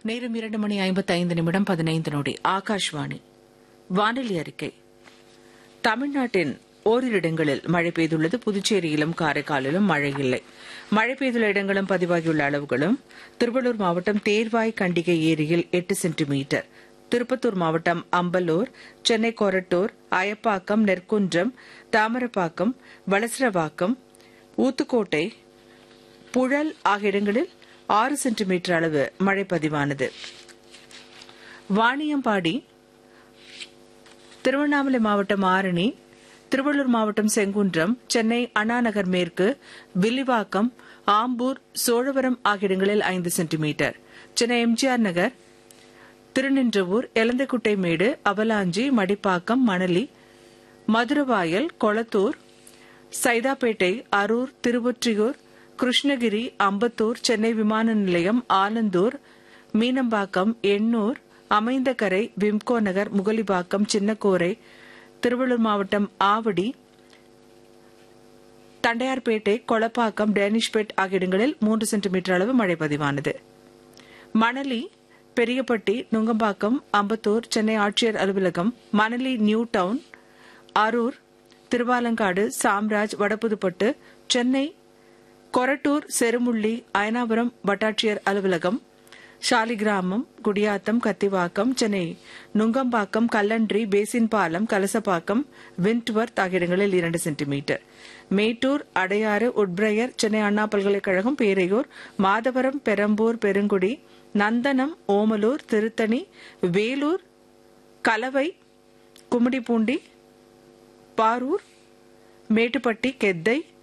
நேரம் இரண்டு மணி ஐம்பத்தைந்து நிமிடம் பதினைந்து நொடி ஆகாஷ்வாணி வானிலை அறிக்கை தமிழ்நாட்டின் ஓரிரு இடங்களில் மழை பெய்துள்ளது புதுச்சேரியிலும் காரைக்காலிலும் மழை இல்லை மழை பெய்துள்ள இடங்களும் பதிவாகியுள்ள அளவுகளும் திருவள்ளூர் மாவட்டம் தேர்வாய் கண்டிகை ஏரியில் எட்டு சென்டிமீட்டர் திருப்பத்தூர் மாவட்டம் அம்பலூர் சென்னை கொரட்டூர் அயப்பாக்கம் நெற்குன்றம் தாமரப்பாக்கம் வளசரவாக்கம் ஊத்துக்கோட்டை புழல் ஆகிய இடங்களில் ஆறு சென்டிமீட்டர் அளவு மழை பதிவானது வாணியம்பாடி திருவண்ணாமலை மாவட்டம் ஆரணி திருவள்ளூர் மாவட்டம் செங்குன்றம் சென்னை அண்ணாநகர் மேற்கு வில்லிவாக்கம் ஆம்பூர் சோழவரம் ஆகிய இடங்களில் ஐந்து centimetre Chennai M G R Nagar Thiruninravur Elanthakuttai Medu Avalanche Madipakkam Manali Maduravoyal Kolathur Saidapet Harur Thiruvottiyur Krishnagiri Ambattur Chennai விமான நிலையம் ஆலந்தூர் மீனம்பாக்கம் எண்ணூர் அமைந்தகரை விம்கோ நகர் முகலிவாக்கம் சின்னக்கோரை திருவள்ளூர் மாவட்டம் ஆவடி தண்டையார்பேட்டை கொளப்பாக்கம் டேனிஷ்பேட் ஆகிய இடங்களில் மூன்று சென்டிமீட்டர் அளவு மழை பதிவானது மணலி பெரியப்பட்டி நுங்கம்பாக்கம் அம்பத்தூர் சென்னை ஆட்சியர் அலுவலகம் மணலி நியூ டவுன் அரூர் திருவாலங்காடு சாம்ராஜ் வடபுதுப்பட்டு சென்னை கொரட்டூர் செருமுள்ளி அயனாபுரம் வட்டாட்சியர் அலுவலகம் ஷாலிகிராமம் குடியாத்தம் கத்திவாக்கம் சென்னை நுங்கம்பாக்கம் கல்லன்றி பேசின்பாலம் கலசப்பாக்கம் விண்ட்வர்த் ஆகிய இடங்களில் இரண்டு சென்டிமீட்டர் மேட்டூர் அடையாறு உட்பிரையர் சென்னை அண்ணா பல்கலைக்கழகம் பேரையூர் மாதவரம் பெரம்பூர் பெருங்குடி நந்தனம் ஓமலூர் திருத்தணி வேலூர் கலவை கும்மிடிப்பூண்டி பாரூர் மேட்டுப்பட்டி கெத்தை